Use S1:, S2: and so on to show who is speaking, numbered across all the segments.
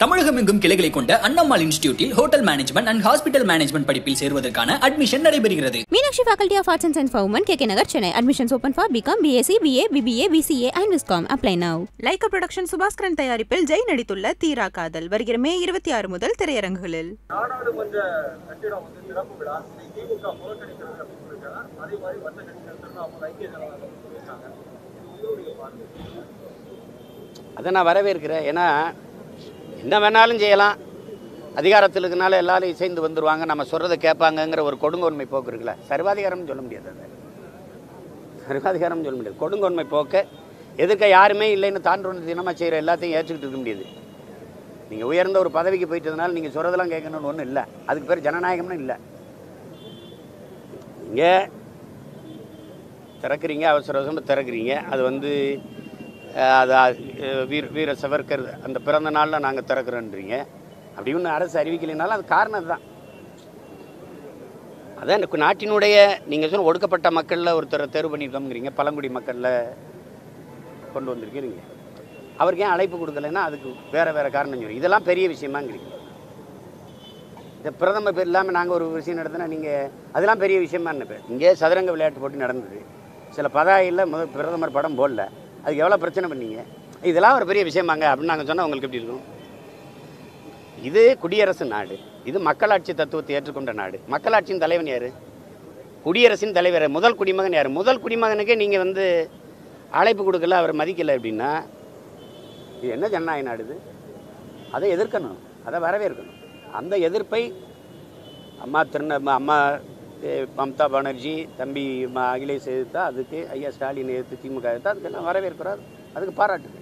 S1: தமிழகம் எங்கும் கிளைகளை கொண்ட அண்ணம்மாள் இன்ஸ்டிடியூட்டில் hotel management and hospital management படிப்பில் சேருவதற்கான அட்மிஷன் நடைபெறுகிறது
S2: Meenakshi Faculty of Arts and Science for Women, KK Nagar, Chennai. Admissions open for BCom, BSc, BA, BBA, BCA and Viscom. Apply now.
S3: Lyca production Subaskaran தயாரிப்பில் ஜெய் நடித்துள்ள தீரா காதல் வருகிற மே இருபத்தி ஆறு முதல் திரையரங்குகளில்
S4: நாடாளுமன்ற கட்டிடம் வந்து திறப்பு விழா இதை திமுக புறக்கணிக்கிறது அப்படின்னு சொல்லியிருக்காங்க அதே மாதிரி மற்ற கட்சிகள் திருவண்ணாமலை ஐக்கிய ஜனதா தளம் சொல்லியிருக்காங்க இது உங்களுடைய பார்வை
S5: அதை நான் வரவேற்கிறேன் ஏன்னா என்ன வேணாலும் செய்யலாம் அதிகாரத்தில் இருக்கனால எல்லாரும் இசைந்து வந்துருவாங்க நம்ம சொல்கிறத கேட்பாங்கங்கிற ஒரு கொடுங்கோன்மை போக்கு இருக்குல்ல சர்வாதிகாரம்னு சொல்ல முடியாது அதை சர்வாதிகாரம்னு சொல்ல முடியாது கொடுங்கோன்மை போக்க எதிர்க்க யாருமே இல்லைன்னு தாண்டொன்று தினமாக செய்கிற எல்லாத்தையும் ஏற்றுக்கிட்டு இருக்க முடியாது நீங்கள் உயர்ந்த ஒரு பதவிக்கு போயிட்டதுனால நீங்கள் சொல்கிறதெல்லாம் கேட்கணும்னு ஒன்றும் இல்லை அதுக்கு பேர் ஜனநாயகம்னு இல்லை நீங்கள் திறக்கிறீங்க அவசர அவசரமாக திறக்கிறீங்க அது வந்து அஹ், அது அஹ், வீர வீர சவர்கர் அந்த பிறந்த நாளில் நாங்கள் திறக்கிறோன்றீங்க அப்படி ஒன்று அரசு அறிவிக்கலைனாலும் அது காரணம் தான் அதான் இந்த நாட்டினுடைய நீங்கள் சொன்ன ஒடுக்கப்பட்ட மக்களில் ஒருத்தரை தேர்வு பண்ணியிருக்கோங்கிறீங்க பழங்குடி மக்களில் கொண்டு வந்திருக்கிறீங்க அவருக்கு ஏன் அழைப்பு கொடுக்கலைன்னா அதுக்கு வேறு வேறு காரணம் சொல்லி இதெல்லாம் பெரிய விஷயமாங்கிறீங்க இந்த பிரதமர் பேர் இல்லாமல் நாங்கள் ஒரு விஷயம் நடத்தினா நீங்கள் அதெல்லாம் பெரிய விஷயமா என்ன இங்கே சதுரங்க விளையாட்டு போட்டி நடந்தது சில பதாகையில் முதல் பிரதமர் படம் போடல அதுக்கு எவ்வளோ பிரச்சனை பண்ணீங்க இதெல்லாம் ஒரு பெரிய விஷயமாங்க அப்படின்னு நாங்கள் சொன்னால் உங்களுக்கு எப்படி இருக்கும் இது குடியரசு நாடு இது மக்களாட்சி தத்துவத்தை ஏற்றுக்கொண்ட நாடு மக்களாட்சியின் தலைவன் யார் குடியரசின் தலைவர் முதல் குடிமகன் யார் முதல் குடிமகனுக்கே நீங்கள் வந்து அழைப்பு கொடுக்கல அவர் மதிக்கலை அப்படின்னா இது என்ன ஜனநாயக நாடு இது அதை எதிர்க்கணும் அதை வரவேற்கணும் அந்த எதிர்ப்பை அம்மா திருந அம்மா eh, மம்தா பானர்ஜி தம்பி ம- அகிலேஷ் எதிர்த்தா அதுக்கு ஐயா ஸ்டாலின் எதிர்த்து திமுக எதிர்த்தா அதுக்கெல்லாம் வரவேற்கிறார் அதுக்கு பாராட்டு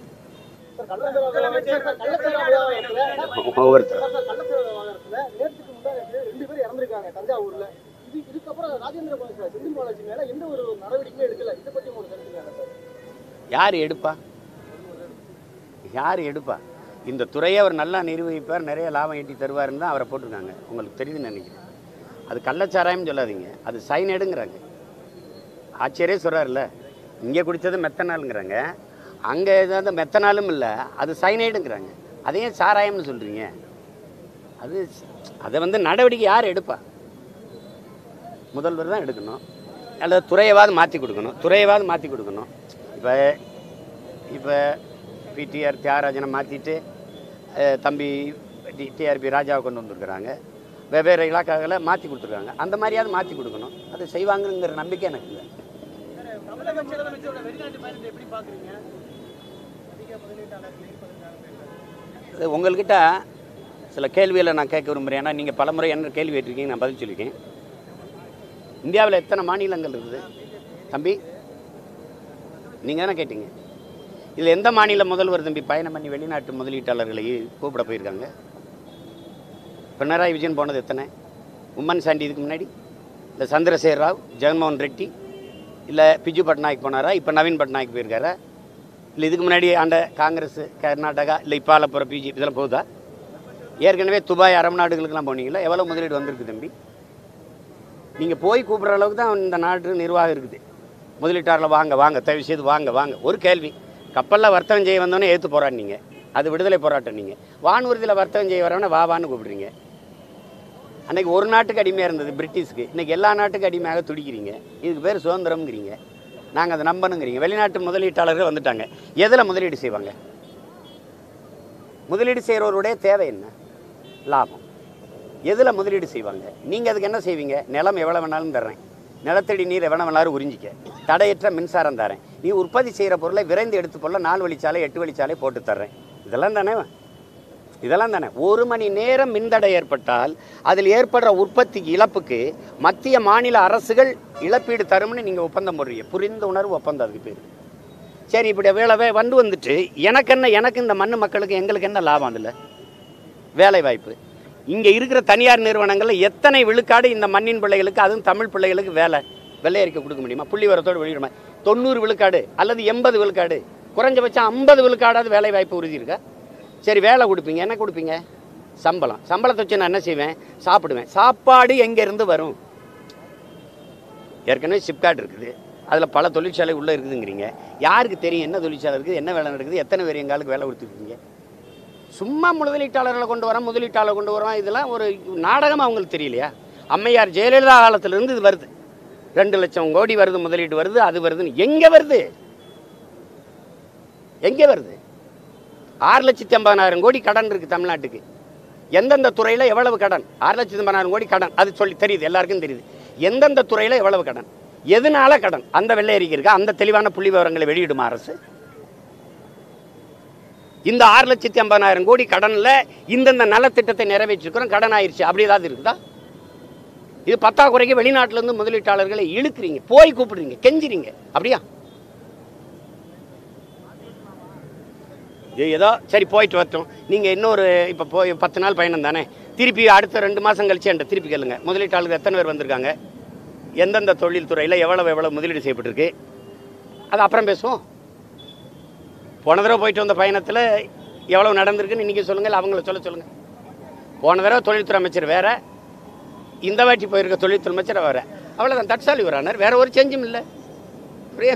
S5: ஒவ்வொருத்தர்
S4: கள்ளச்சிறை விவகாரத்துல நேற்றுக்கு முன்னாடி ரெண்டு பேர் இறந்திருக்காங்க தஞ்சாவூர்ல இது இதுக்கப்புறம் ராஜேந்திர பாலாஜி செந்தில் பாலாஜி மேல எந்த ஒரு நடவடிக்கையும் எடுக்கல இதை பத்தி உங்களுக்கு தெரிஞ்சுக்காங்க சார்
S5: யார் எடுப்பா யார் எடுப்பா இந்த துறையை அவர் நல்லா நிர்வகிப்பார் நிறைய லாபம் ஈட்டி தருவாருன்னு தான் அவரை போட்டிருக்காங்க உங்களுக்கு தெரியுதுன்னு நினைக்கிறேன் அது கள்ளச்சாராயம் சொல்லாதீங்க அது சைனேடுங்கிறாங்க ஆச்சரியே சொல்கிறார்ல இங்கே குடித்தது மெத்தனாலுங்கிறாங்க அங்கே ஏதாவது மெத்தனாலும் இல்லை அது சைனைடுங்கிறாங்க அதையும் சாராயம்னு சொல்கிறீங்க அது அதை வந்து நடவடிக்கை யார் எடுப்பா முதல்வர் தான் எடுக்கணும் அல்லது துறையவாது மாற்றி கொடுக்கணும் துறையவாது மாற்றி கொடுக்கணும் இப்போ இப்போ பிடிஆர் தியாகராஜனை மாற்றிட்டு தம்பி டி டிஆர்பி ராஜாவை கொண்டு வந்திருக்கிறாங்க வெவ்வேறு இலாக்காக்களை மாற்றி கொடுத்துருக்காங்க அந்த மாதிரியாவது மாற்றி கொடுக்கணும் அது செய்வாங்கங்கிற நம்பிக்கை எனக்கு இல்லை
S4: தமிழக முதலமைச்சரோட வெளிநாட்டு பயணத்தை எப்படி பாக்குறீங்க
S5: அது உங்கள்கிட்ட சில கேள்விகளை நான் கேட்க விரும்புகிறேன் ஏன்னா நீங்கள் பலமுறை என்ன கேள்வி கேட்டிருக்கீங்க நான் பதில் சொல்லியிருக்கேன் இந்தியாவில் எத்தனை மாநிலங்கள் இருக்குது தம்பி நீங்கள் தானே கேட்டீங்க இதில் எந்த மாநில முதல்வர் தம்பி பயணம் பண்ணி வெளிநாட்டு முதலீட்டாளர்களை கூப்பிட போயிருக்காங்க பினராயி விஜயன் போனது எத்தனை உம்மன் சாண்டி இதுக்கு முன்னாடி இல்லை சந்திரசேகர் ராவ் ஜெகன்மோகன் ரெட்டி இல்லை பிஜு பட்நாயக் போனாரா இப்போ நவீன் பட்நாயக் போயிருக்காரா இல்லை இதுக்கு முன்னாடி ஆண்ட காங்கிரஸ் கர்நாடகா இல்லை இப்போ ஆள போகிற பிஜேபி இதெல்லாம் போகுதா ஏற்கனவே துபாய் அரபு நாடுகளுக்கெல்லாம் போனீங்களா எவ்வளோ முதலீடு வந்திருக்கு தம்பி நீங்கள் போய் கூப்பிட்ற அளவுக்கு தான் இந்த நாட்டு நிர்வாகம் இருக்குது முதலீட்டாளர் வாங்க வாங்க தயவு செய்து வாங்க வாங்க ஒரு கேள்வி கப்பலில் வர்த்தகம் செய்ய வந்தோன்னே ஏற்று போராடினீங்க அது விடுதலை போராட்டம் நீங்கள் வானூர்தியில் வர்த்தகம் செய்ய வரவனே வா வான்னு கூப்பிடுறீங்க அன்னைக்கு ஒரு நாட்டுக்கு அடிமையாக இருந்தது பிரிட்டிஷ்க்கு இன்னைக்கு எல்லா நாட்டுக்கும் அடிமையாக துடிக்கிறீங்க இதுக்கு பேர் சுதந்திரம்ங்கிறீங்க நாங்கள் அதை நம்பணுங்கிறீங்க வெளிநாட்டு முதலீட்டாளர்கள் வந்துட்டாங்க எதில் முதலீடு செய்வாங்க முதலீடு செய்கிறவருடைய தேவை என்ன லாபம் எதில் முதலீடு செய்வாங்க நீங்கள் அதுக்கு என்ன செய்வீங்க நிலம் எவ்வளோ வேணாலும் தர்றேன் நிலத்தடி நீர் எவ்வளோ வேணாலும் உறிஞ்சிக்க தடையற்ற மின்சாரம் தரேன் நீ உற்பத்தி செய்கிற பொருளை விரைந்து எடுத்து போல நாலு வழிச்சாலை எட்டு வழிச்சாலை போட்டு தர்றேன் இதெல்லாம் தானே இதெல்லாம் தானே ஒரு மணி நேரம் மின்தடை ஏற்பட்டால் அதில் ஏற்படுற உற்பத்திக்கு இழப்புக்கு மத்திய மாநில அரசுகள் இழப்பீடு தரும்னு நீங்கள் ஒப்பந்தம் போடுறீங்க புரிந்த உணர்வு ஒப்பந்தம் அதுக்கு பேர் சரி இப்படி வேலை வந்து வந்துட்டு எனக்கு என்ன எனக்கு இந்த மண்ணு மக்களுக்கு எங்களுக்கு என்ன லாபம் அதில் வேலை வாய்ப்பு இங்கே இருக்கிற தனியார் நிறுவனங்களில் எத்தனை விழுக்காடு இந்த மண்ணின் பிள்ளைகளுக்கு அதுவும் தமிழ் பிள்ளைகளுக்கு வேலை வெள்ளை அறிக்கை கொடுக்க முடியுமா புள்ளி வரத்தோடு வெளியிடுமா தொண்ணூறு விழுக்காடு அல்லது எண்பது விழுக்காடு குறைஞ்சபட்சம் ஐம்பது விழுக்காடாவது வேலை வாய்ப்பு உறுதி இருக்கா சரி வேலை கொடுப்பீங்க என்ன கொடுப்பீங்க சம்பளம் சம்பளத்தை வச்சு நான் என்ன செய்வேன் சாப்பிடுவேன் சாப்பாடு எங்கேருந்து வரும் ஏற்கனவே சிப்காட் இருக்குது அதில் பல தொழிற்சாலை உள்ளே இருக்குதுங்கிறீங்க யாருக்கு தெரியும் என்ன தொழிற்சாலை இருக்குது என்ன வேலை நடக்குது எத்தனை பேர் எங்களுக்கு வேலை கொடுத்துருக்கீங்க சும்மா முதலீட்டாளர்களை கொண்டு வரோம் முதலீட்டாளர் கொண்டு வரோம் இதெல்லாம் ஒரு நாடகம் அவங்களுக்கு தெரியலையா அம்மையார் ஜெயலலிதா காலத்திலிருந்து இது வருது ரெண்டு லட்சம் கோடி வருது முதலீடு வருது அது வருதுன்னு எங்கே வருது எங்கே வருது ஆறு லட்சத்தி ஐம்பதாயிரம் கோடி கடன் இருக்குது தமிழ்நாட்டுக்கு எந்தெந்த துறையில் எவ்வளவு கடன் ஆறு லட்சத்தி ஐம்பதாயிரம் கோடி கடன் அது சொல்லி தெரியுது எல்லாருக்கும் தெரியுது எந்தெந்த துறையில் எவ்வளவு கடன் எதனால கடன் அந்த வெள்ளை அறிக்கை இருக்கா அந்த தெளிவான புள்ளி விவரங்களை வெளியிடுமா அரசு இந்த ஆறு லட்சத்தி ஐம்பதாயிரம் கோடி கடன்ல இந்தந்த நலத்திட்டத்தை நிறைவேற்றிருக்கிறோம் கடன் ஆயிடுச்சு அப்படி ஏதாவது இருக்குதா இது பத்தாக்குறைக்கு வெளிநாட்டுல இருந்து முதலீட்டாளர்களை இழுக்கிறீங்க போய் கூப்பிடுறீங்க கெஞ்சுறீங்க அப்படியா இது ஏதோ சரி போயிட்டு வரட்டும் நீங்கள் இன்னொரு இப்போ போய் பத்து நாள் பயணம் தானே திருப்பி அடுத்த ரெண்டு மாதம் கழிச்சு என்கிட்ட திருப்பி கேளுங்க முதலீட்டாளர்கள் எத்தனை பேர் வந்திருக்காங்க எந்தெந்த தொழில் துறையில் எவ்வளவு எவ்வளவு முதலீடு செய்யப்பட்டிருக்கு அது அப்புறம் பேசுவோம் போன தடவை போயிட்டு வந்த பயணத்தில் எவ்வளவு நடந்திருக்குன்னு இன்றைக்கி சொல்லுங்கள் அவங்கள சொல்ல சொல்லுங்கள் போன தடவை தொழில்துறை அமைச்சர் வேற இந்த வாட்டி போயிருக்க தொழில்துறை அமைச்சர் வேற அவ்வளோதான் தட்சாலி வரானார் வேற ஒரு சேஞ்சும் இல்லை புரியா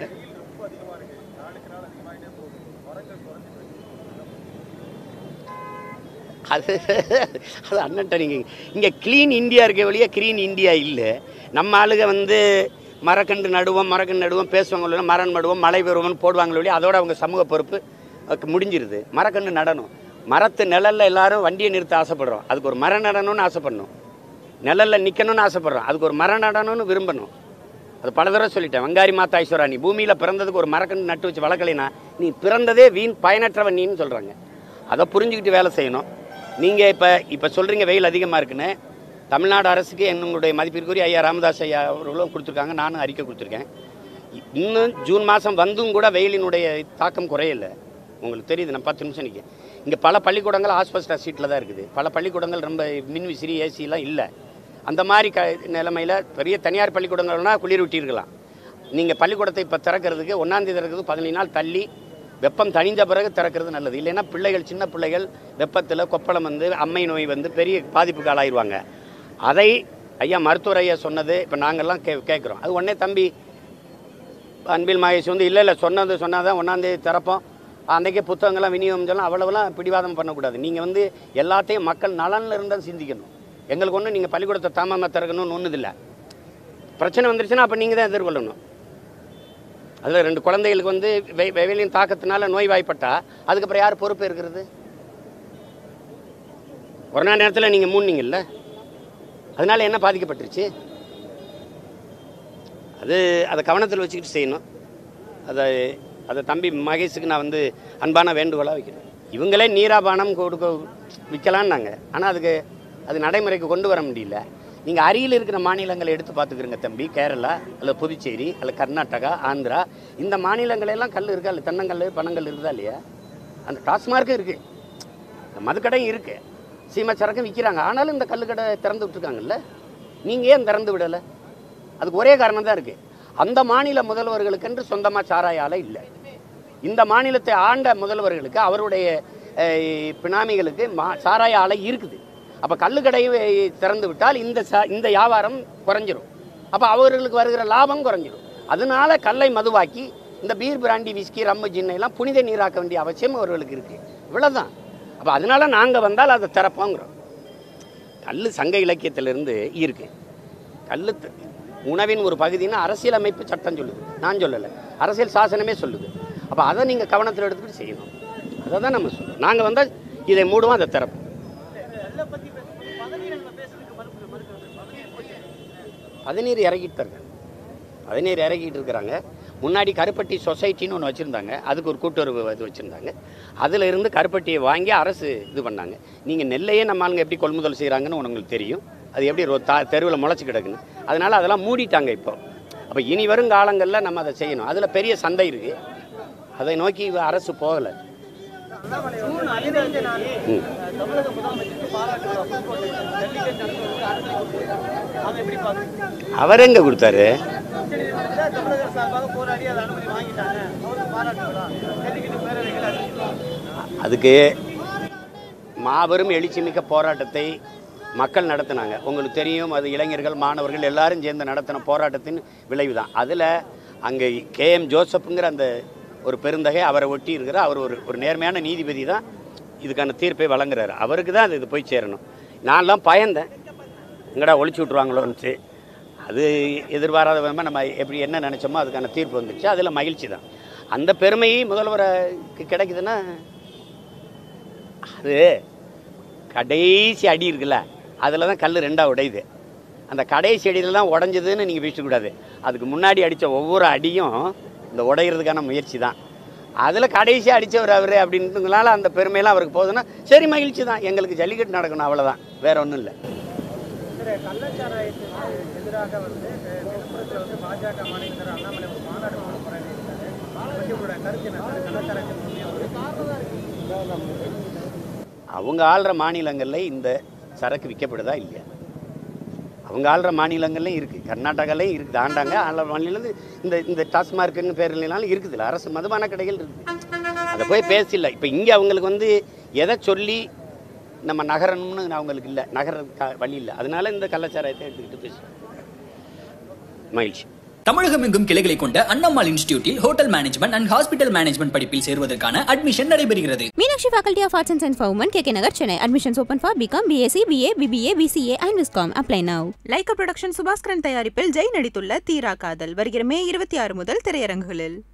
S5: அது அது அண்ணன்ட்ட நீங்கள் இங்கே க்ளீன் இந்தியா இருக்க வழியே க்ளீன் இந்தியா இல்லை நம்ம ஆளுங்க வந்து மரக்கன்று நடுவோம் மரக்கன்று நடுவோம் பேசுவாங்க இல்லைன்னா மரம் நடுவோம் மழை பெறுவோம்னு போடுவாங்க வழியே அதோட அவங்க சமூக பொறுப்பு அதுக்கு முடிஞ்சிருது மரக்கன்று நடணும் மரத்து நிழல்ல எல்லாரும் வண்டியை நிறுத்த ஆசைப்படுறோம் அதுக்கு ஒரு மரம் நடணும்னு ஆசைப்படணும் நிழல்ல நிற்கணும்னு ஆசைப்படுறோம் அதுக்கு ஒரு மரம் நடணும்னு விரும்பணும் அது பல தடவை சொல்லிட்டேன் வங்காரி மாதா ஐஸ்வரா நீ பூமியில் பிறந்ததுக்கு ஒரு மரக்கன்று நட்டு வச்சு வளர்க்கலைனா நீ பிறந்ததே வீண் பயனற்றவன் நீன்னு சொல்கிறாங்க அதை புரிஞ்சுக்கிட்டு வேலை செய்யணும் நீங்கள் இப்போ இப்போ சொல்கிறீங்க வெயில் அதிகமாக இருக்குன்னு தமிழ்நாடு அரசுக்கு என்னுடைய மதிப்பிற்குரிய ஐயா ராமதாஸ் ஐயா அவர்களும் கொடுத்துருக்காங்க நானும் அறிக்கை கொடுத்துருக்கேன் இ- இன்னும் ஜூன் மாதம் வந்தும் கூட வெயிலினுடைய தாக்கம் குறையல உங்களுக்கு தெரியுது நான் பத்து நிமிஷம் நிற்க இங்கே பல பள்ளிக்கூடங்கள் ஆஸ்பஸ்டர் சீட்டில் தான் இருக்குது பல பள்ளிக்கூடங்கள் ரொம்ப மின் விசிறி ஏசிலாம் இல்லை அந்த மாதிரி க நிலைமையில் பெரிய தனியார் பள்ளிக்கூடங்கள்னா குளிர் விட்டிருக்கலாம் நீங்கள் பள்ளிக்கூடத்தை இப்போ திறக்கிறதுக்கு ஒன்றாந்தேதி திறக்கிறது பதினைந்து நாள் தள்ளி வெப்பம் தணிந்த பிறகு திறக்கிறது நல்லது இல்லைன்னா பிள்ளைகள் சின்ன பிள்ளைகள் வெப்பத்தில் கொப்பளம் வந்து அம்மை நோய் வந்து பெரிய பாதிப்புக்கு ஆளாயிருவாங்க அதை ஐயா மருத்துவர் ஐயா சொன்னது இப்போ நாங்கள்லாம் கே கேட்குறோம் அது உடனே தம்பி அன்பில் மகேஷ் வந்து இல்லை இல்லை சொன்னது சொன்னாதான் ஒன்றாந்தேதி திறப்போம் அன்றைக்கே புத்தகங்கள்லாம் விநியோகம் சொல்லலாம் அவ்வளவுலாம் பிடிவாதம் பண்ணக்கூடாது நீங்கள் வந்து எல்லாத்தையும் மக்கள் நலனில் இருந்தால் சிந்திக்கணும் எங்களுக்கு ஒன்றும் நீங்கள் பள்ளிக்கூடத்தை தாமமாக திறக்கணும்னு ஒன்றும் இல்லை பிரச்சனை வந்துருச்சுன்னா அப்போ நீங்கள் தான் எதிர்கொள்ளணும் அதில் ரெண்டு குழந்தைகளுக்கு வந்து வெ- வெயிலின் தாக்கத்தினால நோய் வாய்ப்பட்டா அதுக்கப்புறம் யார் பொறுப்பு இருக்கிறது கொரோனா நேரத்தில் நீங்கள் மூணுனீங்கல்ல அதனால என்ன பாதிக்கப்பட்டுருச்சு அது அதை கவனத்தில் வச்சுக்கிட்டு செய்யணும் அதை அதை தம்பி மகேஷுக்கு நான் வந்து அன்பான வேண்டுகோளாக வைக்கிறேன் இவங்களே நீராபானம் கொடுக்க விற்கலான்னாங்க ஆனால் அதுக்கு அது நடைமுறைக்கு கொண்டு வர முடியல நீங்கள் அருகில் இருக்கிற மாநிலங்களை எடுத்து பார்த்துக்கிறங்க தம்பி கேரளா அல்லது புதுச்சேரி அல்லது கர்நாடகா ஆந்திரா இந்த மாநிலங்களெல்லாம் கல் இருக்கா இல்லை தென்னங்கல் பனங்கல் இருக்குதா இல்லையா அந்த டாஸ்மார்க்கும் இருக்குது இந்த மதுக்கடையும் இருக்குது சீமை சரக்கும் விற்கிறாங்க ஆனாலும் இந்த கல்லுக்கடை திறந்து விட்டுருக்காங்கல்ல நீங்கள் ஏன் திறந்து விடலை அதுக்கு ஒரே காரணம் தான் இருக்குது அந்த மாநில முதல்வர்களுக்கென்று சொந்தமாக சாராய ஆலை இல்லை இந்த மாநிலத்தை ஆண்ட முதல்வர்களுக்கு அவருடைய அஹ், பினாமிகளுக்கு மா சாராய ஆலை இருக்குது அப்போ கல்லுக்கடையை திறந்து விட்டால் இந்த ச இந்த வியாபாரம் குறைஞ்சிரும் அப்போ அவர்களுக்கு வருகிற லாபம் குறைஞ்சிரும் அதனால கல்லை மதுவாக்கி இந்த பீர் பிராண்டி விஸ்கி ரம்மு ஜின்னை எல்லாம் புனித நீராக்க வேண்டிய அவசியம் அவர்களுக்கு இருக்குது இவ்வளவுதான் அப்போ அதனால நாங்கள் வந்தால் அதை திறப்போங்கிறோம் கல் சங்க இலக்கியத்திலிருந்து இருக்கு கல் த- உணவின் ஒரு பகுதின்னு அரசியலமைப்பு சட்டம் சொல்லுது நான் சொல்லலை அரசியல் சாசனமே சொல்லுது அப்போ அதை நீங்கள் கவனத்தில் எடுத்துக்கிட்டு செய்யணும் அதை தான் நம்ம சொல்லுவோம் நாங்கள் வந்தால் இதை மூடுவோம் அதை திறப்போம் பதினீர் இறக்கிட்டு தான் இருக்காங்க பதினீர் இறக்கிட்டு இருக்கிறாங்க முன்னாடி கருப்பட்டி சொசைட்டின்னு ஒன்று வச்சுருந்தாங்க அதுக்கு ஒரு கூட்டுறவு இது வச்சுருந்தாங்க அதில் இருந்து கருப்பட்டியை வாங்கி அரசு இது பண்ணாங்க நீங்கள் நெல்லையே நம்ம ஆளுங்க எப்படி கொள்முதல் செய்கிறாங்கன்னு உங்களுக்கு தெரியும் அது எப்படி ரோ தா தெருவில் முளைச்சி கிடக்குன்னு அதனால் அதெல்லாம் மூடிட்டாங்க இப்போ அப்போ இனி வரும் காலங்களில் நம்ம அதை செய்யணும் அதில் பெரிய சந்தை இருக்குது அதை நோக்கி அரசு போகலை
S4: ஜூன் ஐந்தாம் தேதி
S5: ம்.
S4: தமிழக முதலமைச்சருக்கு பாராட்டு விழா புதுக்கோட்டையில் ஜல்லிக்கட்டு நடத்துவதற்கு அனுமதி கொடுத்திருக்காங்க அதை எப்படி பார்க்குறீங்க
S5: அவர் எங்கே கொடுத்தாரு
S4: உச்சநீதிமன்றத்தில் தமிழக சார்பாக போராடி அதை அனுமதி வாங்கிட்டாங்க அவருக்கு பாராட்டு விழா ஜல்லிக்கட்டு பேரவைகள் அறிவிச்சிருக்காங்க
S5: அதுக்கு மாபெரும் எழுச்சிமிக்க போராட்டத்தை மக்கள் நடத்தினாங்க உங்களுக்கு தெரியும் அது இளைஞர்கள் மாணவர்கள் எல்லாரும் சேர்ந்து நடத்தின போராட்டத்தின் விளைவு தான் அதில் அங்கே கேஎம் ஜோசப்புங்கிற அந்த ஒரு பெருந்தகை அவரை ஒட்டி இருக்கிற அவர் ஒரு ஒரு நேர்மையான நீதிபதி தான் இதுக்கான தீர்ப்பை வழங்குறாரு அவருக்கு தான் அது இது போய் சேரணும் நான்லாம் பயந்தேன் எங்கடா ஒழிச்சு விட்ருவாங்களோன்ட்டு அது எதிர்பாராத விதமாக நம்ம எப்படி என்ன நினச்சோமோ அதுக்கான தீர்ப்பு வந்துச்சு அதில் மகிழ்ச்சி தான் அந்த பெருமை முதல்வருக்கு கிடைக்குதுன்னா அது கடைசி அடி இருக்குல்ல அதில் தான் கல் ரெண்டாக உடையுது அந்த கடைசி அடியில் தான் உடஞ்சதுன்னு நீங்கள் பேசக்கூடாது அதுக்கு முன்னாடி அடித்த ஒவ்வொரு அடியும் இந்த உடையிறதுக்கான முயற்சி தான் அதில் கடைசியாக அடித்தவர் அவர் அப்படின்றதுனால அந்த பெருமையெல்லாம் அவருக்கு போகுதுன்னா சரி மகிழ்ச்சி தான் எங்களுக்கு ஜல்லிக்கட்டு நடக்கணும் அவ்வளோதான் வேற ஒன்றும் இல்லை
S4: திரு கள்ளச்சாராயத்துக்கு எதிராக வந்து அஹ், விழுப்புரத்துல வந்து பாஜக மாநில தலைவர் அண்ணாமலை ஒரு மாநாடு போட போறேன்னு இருக்காரு அதை பத்தி உங்களோட கருத்து என்ன சார் கள்ளச்சாராயத்தின் உண்மையாக
S5: அவங்க ஆள்ற மாநிலங்களில் இந்த சரக்கு விற்கப்படுதா இல்லையா அவங்க ஆள்ற மாநிலங்கள்லையும் இருக்குது கர்நாடகாலையும் இருக்குது ஆண்டாங்க ஆள்ற மாநிலம் இந்த இந்த டாஸ்மார்க்குன்னு பேர்லாம் இருக்குதுல்ல அரசு மதுபான கடைகள் இருக்குது அதை போய் பேசல இப்போ இங்கே அவங்களுக்கு வந்து எதை சொல்லி நம்ம நகரணும்னு அவங்களுக்கு இல்லை நகர வழி இல்லை அதனால இந்த கலாச்சாரத்தை எடுத்துக்கிட்டு பேசு மகிழ்ச்சி
S1: தமிழகம் எங்கும் கிளைகளை கொண்ட அண்ணம்மாள் இன்ஸ்டிடியூட்டில் hotel management and hospital management படிப்பில் சேருவதற்கான அட்மிஷன் நடைபெறுகிறது
S2: Meenakshi Faculty of Arts and Science for Women, KK Nagar, Chennai. Admissions open for BCom, BSc, BA, BBA, BCA and Viscom. Apply now.
S3: Lyca production Subaskaran தயாரிப்பில் ஜெய் நடித்துள்ள தீரா காதல் வருகிற மே இருபத்தி ஆறு முதல் திரையரங்குகளில்